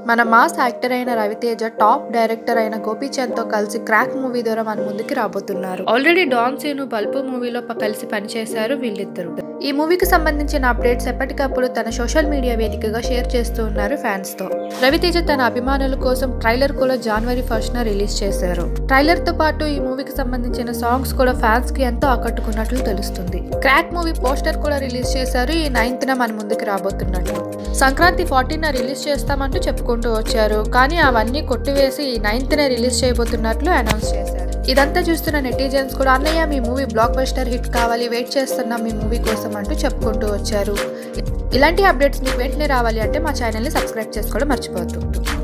మన mass actor అయిన Raviteja top director అయిన గోపీచంద్ తో కలిసి క్రాక్ మూవీ ద్వారా మన ముందుకి రాబోతున్నారు ఆల్రెడీ డాన్ సీను బల్పు మూవీలో ప- కలిసి పనిచేశారు వీళ్ళిద్దరు ఈ మూవీకి సంబంధించిన అప్డేట్స్ ఎప్పటికప్పుడు తన సోషల్ మీడియా వేదికగా షేర్ చేస్తూ ఉన్నారు ఫ్యాన్స్ తో రవితేజ తన అభిమానుల కోసం ట్రైలర్ కూడా జనవరి ఫస్ట్ న రిలీజ్ చేశారు ట్రైలర్ తో పాటు ఈ మూవీకి సంబంధించిన సాంగ్స్ కూడా ఫ్యాన్స్ కి ఎంతో ఆకట్టుకున్నట్లు తెలుస్తుంది క్రాక్ మూవీ పోస్టర్ కూడా రిలీజ్ చేశారు ఈ నైన్త్ న మన ముందుకు రాబోతున్నట్లు సంక్రాంతి ఫార్టీన్ రిలీజ్ చేస్తామంటూ చెప్పుకుంటూ వచ్చారు కానీ అవన్నీ కొట్టివేసి ఈ నైన్త్ నే రిలీజ్ చేయబోతున్నట్లు అనౌన్స్ చేశారు ఇదంతా చూస్తున్న నెటిజన్స్ కూడా అన్నయ్య మీ మూవీ బ్లాక్ బస్టర్ హిట్ కావాలి వెయిట్ చేస్తున్నాం మీ మూవీ కోసం అంటూ చెప్పుకుంటూ వచ్చారు ఇలాంటి అప్డేట్స్ మీకు వెంటనే రావాలి అంటే మా ఛానల్ని సబ్స్క్రైబ్ చేసుకోవడం మర్చిపోవద్దు